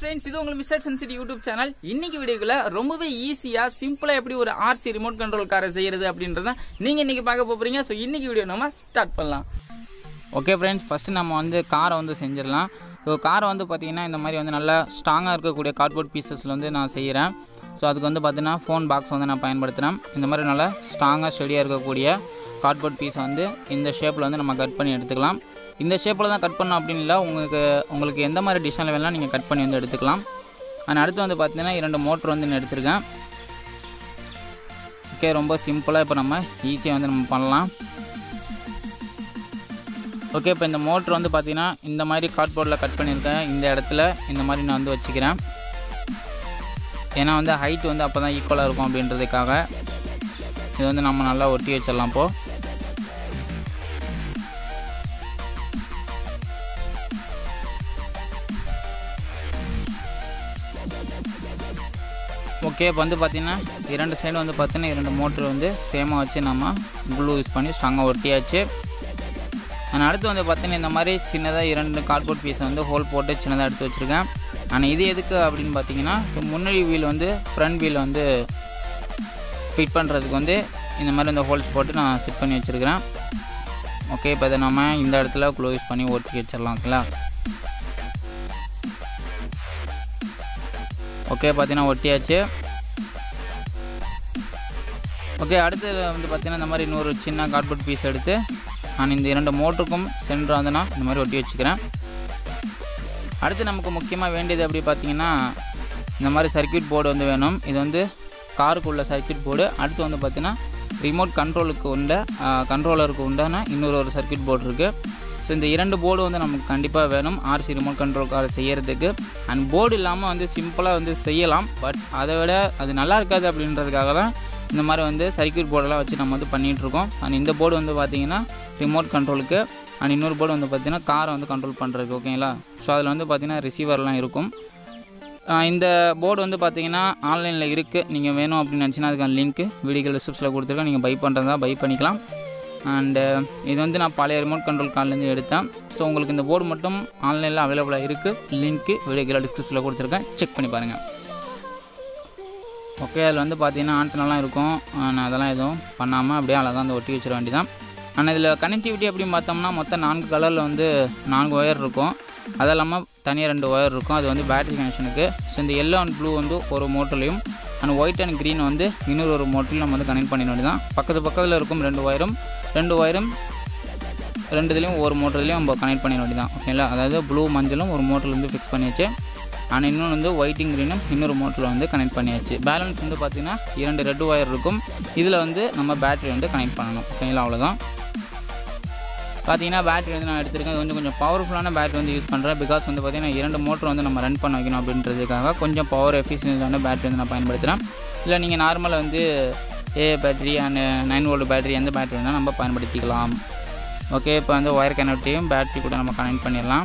friends இது உங்கள் mister சென்சிட்டி YouTube channel இன்னைக்கு வீடியோக்குள்ள ரொம்பவே ஈஸியா சிம்பிளா எப்படி ஒரு ஆர்சி ரிமோட் கண்ட்ரோல் காரை செய்யறது அப்படின்றத நீங்க இன்னைக்கு பார்க்க போறீங்க ஸோ இன்னைக்கு வீடியோ நம்ம ஸ்டார்ட் பண்ணலாம் ஓகே ஃப்ரெண்ட்ஸ் ஃபஸ்ட்டு நம்ம வந்து காரை வந்து செஞ்சிடலாம் ஸோ காரை வந்து பார்த்தீங்கன்னா இந்த மாதிரி வந்து நல்லா ஸ்ட்ராங்காக இருக்கக்கூடிய கார்ட்போர்ட் பீசஸில் வந்து நான் செய்கிறேன் ஸோ அதுக்கு வந்து பார்த்தீங்கன்னா ஃபோன் பாக்ஸ் வந்து நான் பயன்படுத்துகிறேன் இந்த மாதிரி நல்லா ஸ்ட்ராங்காக ஸ்டெடியாக இருக்கக்கூடிய கார்ட்போர்ட் பீஸை வந்து இந்த ஷேப்பில் வந்து நம்ம கட் பண்ணி எடுத்துக்கலாம் இந்த ஷேப்பில் தான் கட் பண்ணோம் அப்படின்னு இல்லை உங்களுக்கு உங்களுக்கு எந்த மாதிரி டிசைனில் வேணாலும் நீங்கள் கட் பண்ணி வந்து எடுத்துக்கலாம் அண்ட் அடுத்து வந்து பார்த்தீங்கன்னா இரண்டு மோட்ரு வந்து நான் எடுத்திருக்கேன் ஓகே ரொம்ப சிம்பிளாக இப்போ நம்ம ஈஸியாக வந்து நம்ம பண்ணலாம் ஓகே இப்போ இந்த மோட்ரு வந்து பார்த்தீங்கன்னா இந்த மாதிரி கார்ட்போர்டில் கட் பண்ணியிருக்கேன் இந்த இடத்துல இந்த மாதிரி நான் வந்து வச்சுக்கிறேன் ஏன்னா வந்து ஹைட் வந்து அப்போ தான் ஈக்குவலாக இருக்கும் அப்படின்றதுக்காக இது வந்து நம்ம நல்லா ஒட்டி வச்சிடலாம் இப்போது ஓகே இப்போ வந்து பார்த்திங்கன்னா இரண்டு சைடு வந்து பார்த்தீங்கன்னா இரண்டு மோட்ரு வந்து சேமாக வச்சு நம்ம க்ளூ யூஸ் பண்ணி ஸ்ட்ராங்காக ஒட்டியாச்சு நான் அடுத்து வந்து பார்த்தீங்கன்னா இந்த மாதிரி சின்னதாக இரண்டு கார்ட்போர்ட் பீஸை வந்து ஹோல் போட்டு சின்னதாக எடுத்து வச்சுருக்கேன் ஆனால் இது எதுக்கு அப்படின்னு பார்த்தீங்கன்னா ஸோ முன்னாடி வீல் வந்து ஃப்ரண்ட் வீல் வந்து ஃபிட் பண்ணுறதுக்கு வந்து இந்த மாதிரி இந்த ஹோல்ஸ் போட்டு நான் செட் பண்ணி வச்சுருக்கிறேன் ஓகே இப்போ இதை நம்ம இந்த இடத்துல க்ளோ யூஸ் பண்ணி ஒட்டி வச்சிடலாம் ஓகேங்களா ஓகே பார்த்தீங்கன்னா ஒட்டியாச்சு ஓகே அடுத்து வந்து பார்த்தீங்கன்னா இந்த மாதிரி இன்னொரு சின்ன கார்ட்போர்ட் பீஸ் எடுத்து நான் இந்த இரண்டு மோட்டருக்கும் சென்டர் வந்து நான் இந்த மாதிரி ஒட்டி வச்சுக்கிறேன் அடுத்து நமக்கு முக்கியமாக வேண்டியது எப்படி பார்த்தீங்கன்னா இந்த மாதிரி சர்க்கியூட் போர்டு வந்து வேணும் இது வந்து காருக்கு உள்ள சர்க்கியூட் போர்டு அடுத்து வந்து பார்த்தீங்கன்னா ரிமோட் கண்ட்ரோலுக்கு உண்ட கண்ட்ரோலருக்கு உண்டான இன்னொரு ஒரு சர்க்கியூட் போர்டு இருக்குது ஸோ இந்த இரண்டு போர்டு வந்து நமக்கு கண்டிப்பாக வேணும் ஆர்சி ரிமோட் கண்ட்ரோல் காரை செய்கிறதுக்கு அண்ட் போர்டு இல்லாமல் வந்து சிம்பிளாக வந்து செய்யலாம் பட் அதை விட அது நல்லா இருக்காது அப்படின்றதுக்காக தான் இந்த மாதிரி வந்து சர்க்கியூட் போர்டெல்லாம் வச்சு நம்ம வந்து பண்ணிகிட்ருக்கோம் அண்ட் இந்த போர்டு வந்து பார்த்திங்கன்னா ரிமோட் கண்ட்ரோலுக்கு அண்ட் இன்னொரு போர்டு வந்து பார்த்திங்கன்னா காரை வந்து கண்ட்ரோல் பண்ணுறதுக்கு ஓகேங்களா ஸோ அதில் வந்து பார்த்திங்கன்னா ரிசீவர்லாம் இருக்கும் இந்த போர்டு வந்து பார்த்தீங்கன்னா ஆன்லைனில் இருக்குது நீங்கள் வேணும் அப்படின்னு நினச்சின்னா அதுக்கான லிங்க்கு வீடியோ டிஸ்கிரிப்ஷனில் கொடுத்துருக்கேன் நீங்கள் பை பண்ணுறதா பை பண்ணிக்கலாம் அண்டு இது வந்து நான் பழைய ரிமோட் கண்ட்ரோல் கார்லேருந்து எடுத்தேன் ஸோ உங்களுக்கு இந்த போர்டு மட்டும் ஆன்லைனில் அவைலபிளாக இருக்குது லிங்க்கு வீடியோ டிஸ்கிரிப்ஷனில் கொடுத்துருக்கேன் செக் பண்ணி பாருங்கள் ஓகே அதில் வந்து பார்த்தீங்கன்னா ஆண்டனெல்லாம் இருக்கும் நான் அதெல்லாம் எதுவும் பண்ணாமல் அப்படியே அழகாக வந்து ஒட்டி வச்சிட வேண்டியதான் ஆனால் இதில் கனெக்டிவிட்டி அப்படின்னு பார்த்தோம்னா மொத்தம் நான்கு கலரில் வந்து நான்கு ஒயர் இருக்கும் அது இல்லாமல் தனியாக ரெண்டு ஒயர் இருக்கும் அது வந்து பேட்டரி கனெக்ஷனுக்கு ஸோ இந்த எல்லோ அண்ட் ப்ளூ வந்து ஒரு மோட்டர்லையும் அண்ட் ஒயிட் அண்ட் க்ரீன் வந்து இன்னொரு ஒரு மோட்டரில் நம்ம வந்து கனெக்ட் பண்ணிட வேண்டியதான் பக்கத்து பக்கத்தில் இருக்கும் ரெண்டு ஒயரும் ரெண்டு ஒயரும் ரெண்டு இதுலேயும் ஒரு மோட்டர்லேயும் நம்ம கனெக்ட் பண்ணிட வேண்டியதான் ஓகேங்களா அதாவது ப்ளூ மஞ்சளும் ஒரு மோட்டரில் வந்து ஃபிக்ஸ் பண்ணியாச்சு ஆனால் இன்னொன்று வந்து ஒயிட்டிங் க்ரீனும் இன்னொரு மோட்டரில் வந்து கனெக்ட் பண்ணியாச்சு பேலன்ஸ் வந்து பார்த்திங்கன்னா இரண்டு ரெட் ஒயர் இருக்கும் இதில் வந்து நம்ம பேட்டரி வந்து கனெக்ட் பண்ணணும் ஓகேங்களா அவ்வளோதான் பார்த்தீங்கன்னா பேட்டரி வந்து நான் எடுத்திருக்கேன் இது வந்து கொஞ்சம் பவர்ஃபுல்லான பேட்டரி வந்து யூஸ் பண்ணுறேன் பிகாஸ் வந்து பார்த்திங்கன்னா இரண்டு மோட்டர் வந்து நம்ம ரன் பண்ண வைக்கணும் அப்படின்றதுக்காக கொஞ்சம் பவர் எஃபிஷியன்ஸான பேட்டரி வந்து நான் பயன்படுத்துகிறேன் இல்லை நீங்கள் நார்மலாக வந்து A battery and nine volt battery எந்த பேட்டரி வேணால் நம்ம பயன்படுத்திக்கலாம் ஓகே இப்போ வந்து ஒயர் கனெக்டையும் பேட்டரி கூட நம்ம கனெக்ட் பண்ணிடலாம்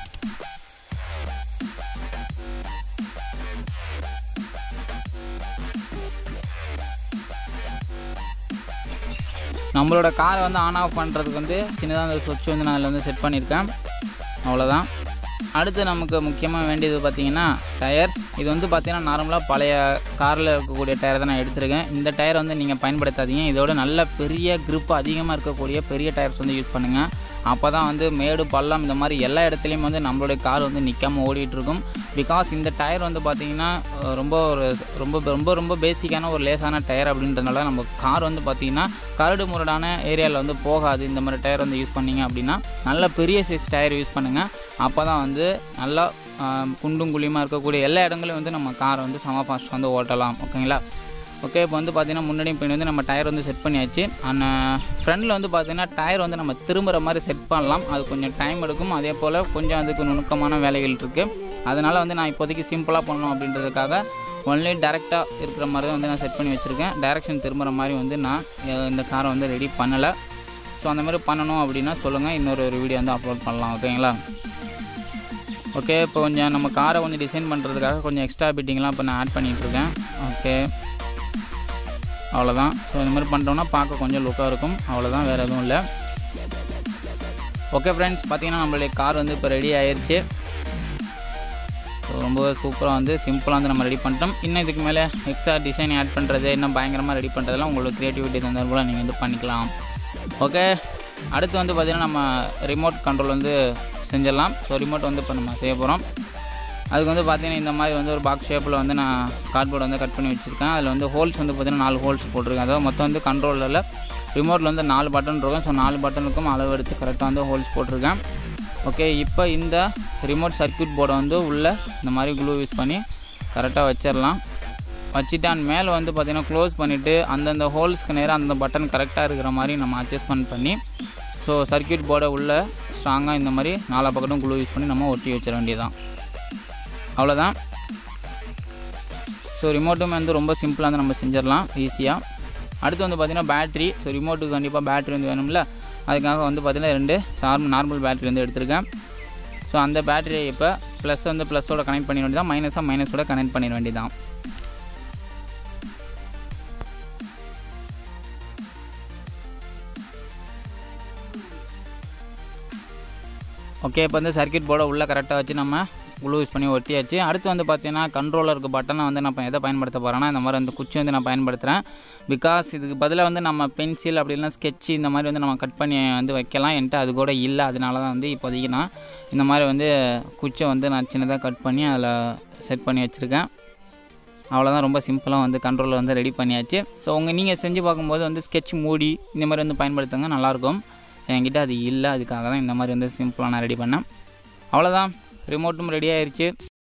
நம்மளோட காரை வந்து ஆன் ஆஃப் பண்ணுறதுக்கு வந்து சின்னதாக அந்த சுவிட்ச் வந்து நான் அதில் வந்து செட் பண்ணியிருக்கேன் அவ்வளோதான் அடுத்து நமக்கு முக்கியமாக வேண்டியது பார்த்திங்கன்னா டயர்ஸ் இது வந்து பார்த்திங்கன்னா நார்மலாக பழைய காரில் இருக்கக்கூடிய டயர் தான் நான் எடுத்திருக்கேன் இந்த டயர் வந்து நீங்கள் பயன்படுத்தாதீங்க இதோட நல்ல பெரிய க்ரிப் அதிகமாக இருக்கக்கூடிய பெரிய டயர்ஸ் வந்து யூஸ் பண்ணுங்கள் அப்போ தான் வந்து மேடு பள்ளம் இந்த மாதிரி எல்லா இடத்துலையும் வந்து நம்மளுடைய கார் வந்து நிற்காமல் ஓடிட்டுருக்கும் பிகாஸ் இந்த டயர் வந்து பார்த்திங்கன்னா ரொம்ப ஒரு ரொம்ப ரொம்ப ரொம்ப பேசிக்கான ஒரு லேசான டயர் அப்படின்றதுனால நம்ம கார் வந்து பார்த்திங்கன்னா கரடு முரடான ஏரியாவில் வந்து போகாது இந்த மாதிரி டயர் வந்து யூஸ் பண்ணிங்க அப்படின்னா நல்ல பெரிய சைஸ் டயர் யூஸ் பண்ணுங்கள் அப்போ தான் வந்து நல்லா குண்டும் குழியுமாக இருக்கக்கூடிய எல்லா இடங்களையும் வந்து நம்ம காரை வந்து செம ஃபாஸ்ட் வந்து ஓட்டலாம் ஓகேங்களா ஓகே இப்போ வந்து பார்த்திங்கன்னா முன்னாடி பின் வந்து நம்ம டயர் வந்து செட் பண்ணியாச்சு அண்ட் ஃப்ரண்டில் வந்து பார்த்திங்கன்னா டயர் வந்து நம்ம திரும்புகிற மாதிரி செட் பண்ணலாம் அது கொஞ்சம் டைம் எடுக்கும் அதே போல் கொஞ்சம் அதுக்கு நுணுக்கமான வேலைகள் இருக்குது அதனால் வந்து நான் இப்போதைக்கு சிம்பிளாக பண்ணணும் அப்படின்றதுக்காக ஒன்லி டேரெக்டாக இருக்கிற மாதிரி தான் வந்து நான் செட் பண்ணி வச்சுருக்கேன் டேரெக்ஷன் திரும்புகிற மாதிரி வந்து நான் இந்த காரை வந்து ரெடி பண்ணலை ஸோ அந்த மாதிரி பண்ணணும் அப்படின்னா சொல்லுங்கள் இன்னொரு ஒரு வீடியோ வந்து அப்லோட் பண்ணலாம் ஓகேங்களா ஓகே இப்போ கொஞ்சம் நம்ம காரை கொஞ்சம் டிசைன் பண்ணுறதுக்காக கொஞ்சம் எக்ஸ்ட்ரா பிட்டிங்லாம் இப்போ நான் ஆட் பண்ணிகிட்ருக்கேன் ஓகே அவ்வளோதான் ஸோ இந்த மாதிரி பண்ணுறோன்னா பார்க்க கொஞ்சம் லுக்காக இருக்கும் அவ்வளோதான் வேறு எதுவும் இல்லை ஓகே ஃப்ரெண்ட்ஸ் பார்த்தீங்கன்னா நம்மளுடைய கார் வந்து இப்போ ரெடி ஆயிடுச்சு ஸோ ரொம்பவே சூப்பராக வந்து சிம்பிளாக வந்து நம்ம ரெடி பண்ணிட்டோம் இன்னும் இதுக்கு மேலே எக்ஸ்ட்ரா டிசைன் ஆட் பண்ணுறது இன்னும் பயங்கரமாக ரெடி பண்ணுறதெல்லாம் உங்களுக்கு க்ரியேட்டிவிட்டி தந்தால் கூட நீங்கள் வந்து பண்ணிக்கலாம் ஓகே அடுத்து வந்து பார்த்திங்கன்னா நம்ம ரிமோட் கண்ட்ரோல் வந்து செஞ்சிடலாம் ஸோ ரிமோட் வந்து இப்போ நம்ம செய்ய போகிறோம் அதுக்கு வந்து பார்த்தீங்கன்னா இந்த மாதிரி வந்து ஒரு பாக்ஸ் ஷேப்பில் வந்து நான் கார்ட்போர்ட் வந்து கட் பண்ணி வச்சுருக்கேன் அதில் வந்து ஹோல்ஸ் வந்து பார்த்திங்கன்னா நாலு ஹோல்ஸ் போட்டிருக்கேன் அதாவது மொத்தம் வந்து கண்ட்ரோலில் ரிமோட்டில் வந்து நாலு பட்டன் இருக்கும் ஸோ நாலு பட்டனுக்கும் அளவு எடுத்து கரெக்டாக வந்து ஹோல்ஸ் போட்டிருக்கேன் ஓகே இப்போ இந்த ரிமோட் சர்க்யூட் போர்டை வந்து உள்ளே இந்த மாதிரி க்ளூ யூஸ் பண்ணி கரெக்டாக வச்சிடலாம் வச்சுட்டு அந்த மேலே வந்து பார்த்திங்கன்னா க்ளோஸ் பண்ணிவிட்டு அந்தந்த ஹோல்ஸ்க்கு நேராக அந்த பட்டன் கரெக்டாக இருக்கிற மாதிரி நம்ம அட்ஜஸ்ட்மெண்ட் பண்ணி ஸோ சர்க்யூட் போர்டை உள்ளே ஸ்ட்ராங்காக இந்த மாதிரி நாலா பக்கட்டும் க்ளூ யூஸ் பண்ணி நம்ம ஒட்டி வச்சிட வேண்டியதான் அவ்வளோதான் ஸோ ரிமோட்டும் வந்து ரொம்ப சிம்பிளாக வந்து நம்ம செஞ்சிடலாம் ஈஸியாக அடுத்து வந்து பார்த்திங்கன்னா பேட்ரி ஸோ ரிமோட்டுக்கு கண்டிப்பாக பேட்ரி வந்து வேணும்ல அதுக்காக வந்து பார்த்திங்கன்னா ரெண்டு சார் நார்மல் பேட்ரி வந்து எடுத்திருக்கேன் ஸோ அந்த பேட்டரியை இப்போ ப்ளஸ் வந்து ப்ளஸோட கனெக்ட் பண்ணிட வேண்டியதான் மைனஸாக மைனஸோட கனெக்ட் பண்ணிட வேண்டியதான் ஓகே இப்போ வந்து சர்க்யூட் போர்டை உள்ளே கரெக்டாக வச்சு நம்ம குளூ யூஸ் பண்ணி ஒட்டியாச்சு அடுத்து வந்து பார்த்தீங்கன்னா கண்ட்ரோலருக்கு பட்டனை வந்து நான் இப்போ எதை பயன்படுத்த போகிறேன்னா இந்த மாதிரி அந்த குச்சி வந்து நான் பயன்படுத்துகிறேன் பிகாஸ் இதுக்கு பதிலாக வந்து நம்ம பென்சில் அப்படி இல்லைனா ஸ்கெட்ச் இந்த மாதிரி வந்து நம்ம கட் பண்ணி வந்து வைக்கலாம் என்கிட்ட அது கூட இல்லை அதனால தான் வந்து இப்போதைக்கு நான் இந்த மாதிரி வந்து குச்சை வந்து நான் சின்னதாக கட் பண்ணி அதில் செட் பண்ணி வச்சுருக்கேன் அவ்வளோதான் ரொம்ப சிம்பிளாக வந்து கண்ட்ரோலில் வந்து ரெடி பண்ணியாச்சு ஸோ உங்கள் நீங்கள் செஞ்சு பார்க்கும்போது வந்து ஸ்கெட்ச் மூடி இந்த மாதிரி வந்து பயன்படுத்துங்க நல்லாயிருக்கும் என்கிட்ட அது இல்லை அதுக்காக தான் இந்த மாதிரி வந்து சிம்பிளாக நான் ரெடி பண்ணேன் அவ்வளோதான் ரிமோட்டும் ரெடி ஆயிடுச்சு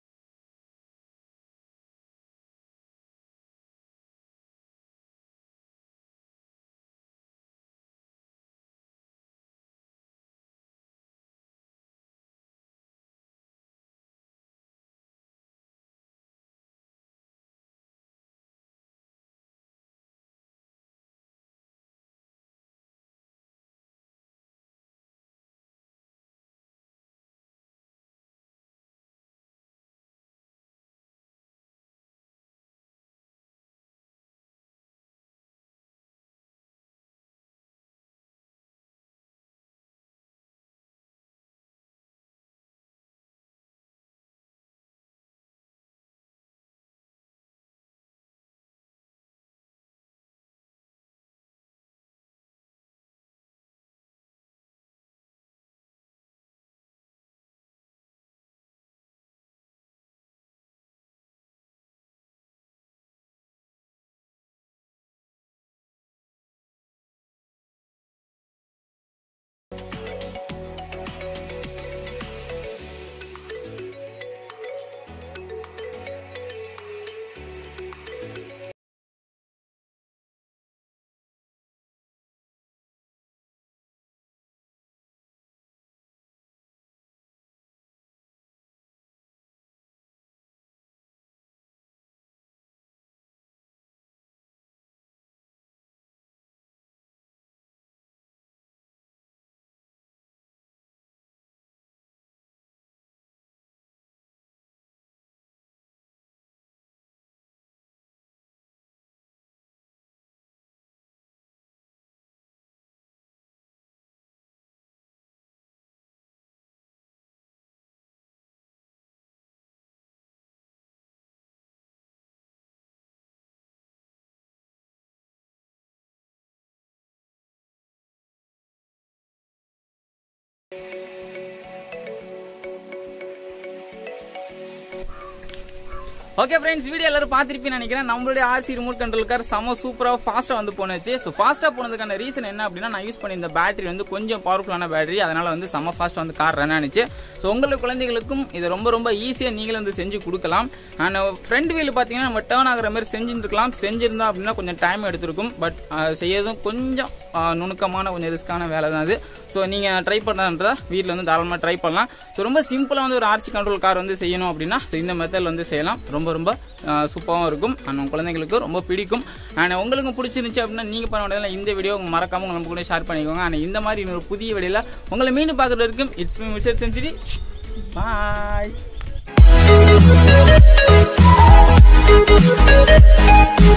ஓகே ஃப்ரெண்ட்ஸ் வீடியோ எல்லாரும் பார்த்திருப்பீங்கன்னு நினைக்கிறேன் நம்மளுடைய ஆர்சி ரிமோட் கண்ட்ரோல் கார் செம சூப்பரா ஃபாஸ்டா வந்து போனுச்சு ஸோ ஃபாஸ்டா போனதுக்கான ரீசன் என்ன அப்படின்னா நான் யூஸ் பண்ணி இந்த பேட்டரி வந்து கொஞ்சம் பவர்ஃபுல்லான பேட்டரி அதனால வந்து செம ஃபாஸ்ட் வந்து கார் ரன் ஆனிச்சு ஸோ உங்களுக்கு குழந்தைகளுக்கும் இது ரொம்ப ரொம்ப ஈஸியாக நீங்களும் வந்து செஞ்சு கொடுக்கலாம் அண்ட் ஃப்ரண்ட் வீல் பார்த்தீங்கன்னா நம்ம டேர்ன் ஆகிற மாதிரி செஞ்சுருக்கலாம் செஞ்சிருந்தோம் அப்படின்னா கொஞ்சம் டைம் எடுத்திருக்கும் பட் செய்யறதும் கொஞ்சம் ஆஹ், நுணுக்கமான கொஞ்சம் ரிஸ்க்கான வேலை தான் அது ஸோ நீங்கள் ட்ரை பண்ணுறதா வீட்டில் வந்து தாராளமாக ட்ரை பண்ணலாம் ஸோ ரொம்ப சிம்பிளாக வந்து ஒரு ஆர்சி கண்ட்ரோல் கார் வந்து செய்யணும் அப்படின்னா ஸோ இந்த மெத்தடில் வந்து செய்யலாம் ரொம்ப ரொம்ப சூப்பராகவும் இருக்கும் அண்ட் உங்க குழந்தைங்களுக்கு ரொம்ப பிடிக்கும் அண்ட் உங்களுக்கும் பிடிச்சிருந்துச்சு அப்படின்னா நீங்கள் பண்ண வேண்டியதில்லை இந்த வீடியோ மறக்காம நம்ம கூட ஷேர் பண்ணிக்கோங்க அண்ட் இந்த மாதிரி இன்னொரு புதிய வீடியோவில் உங்களை மீண்டும் பார்க்குறது இருக்கும் it's me mister century bye